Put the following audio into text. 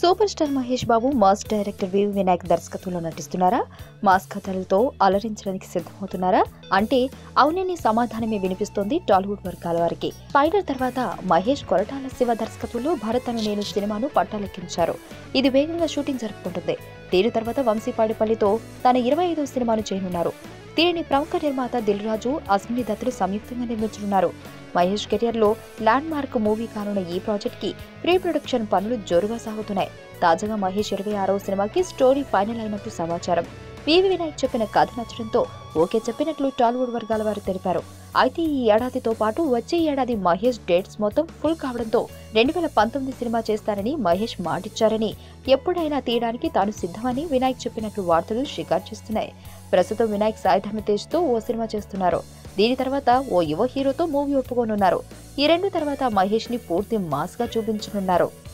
super star Mahesh Babu mass director V Vinayak దర్శకత్వంలో నటిస్తున్నారా mass కథలతో అలరించడానికి సిద్ధమవుతున్నారా అంటే అవునని సమాధానమే వినిపిస్తోంది టాలీవుడ్ వర్గాల వారికి స్పైడర్ తర్వాత మహేష్ కొరటాల శివ దర్శకత్వంలో భరత్ అను నేను సినిమాను పట్టాలెక్కించారు ఇది వేగంగా షూటింగ్ జరుపుకుంటుంది దీని తర్వాత వంశీపాడిపల్లితో తన ఇరవై ఐదో సినిమాను చేయనున్నారు దీనిని ప్రముఖ నిర్మాత దిల్ రాజు అశ్విని దత్తులు సంయుక్తంగా నిర్మించనున్నారు మహేష్ కెరియర్ లో ల్యాండ్ మార్క్ మూవీ కానున్న ఈ ప్రాజెక్ట్ కి ప్రీ ప్రొడక్షన్ పనులు జోరుగా సాగుతున్నాయి తాజాగా మహేష్ ఇరవై ఆరవ సినిమాకి స్టోరీ ఫైనల్ అయినట్టు సమాచారం వివి వినాయక్ చెప్పిన కథ నచ్చడంతో ఓకే చెప్పినట్లు టాలీవుడ్ వర్గాల వారు తెలిపారు అయితే ఈ ఏడాదితో పాటు వచ్చే ఏడాది మహేష్ డేట్స్ మొత్తం ఫుల్ కావడంతో రెండు వేల పంతొమ్మిది సినిమా చేస్తారని మహేష్ మాటిచ్చారని ఎప్పుడైనా తీయడానికి తాను సిద్ధమని వినాయక్ చెప్పినట్లు వార్తలు షికారు చేస్తున్నాయి ప్రస్తుతం వినాయక్ సాయిధర్మ తేజ్తో ఓ సినిమా చేస్తున్నారు దీని తర్వాత ఓ యువ హీరోతో మూవీ ఒప్పుకోనున్నారు ఈ రెండు తర్వాత మహేష్ ని పూర్తి మాస్ గా చూపించనున్నారు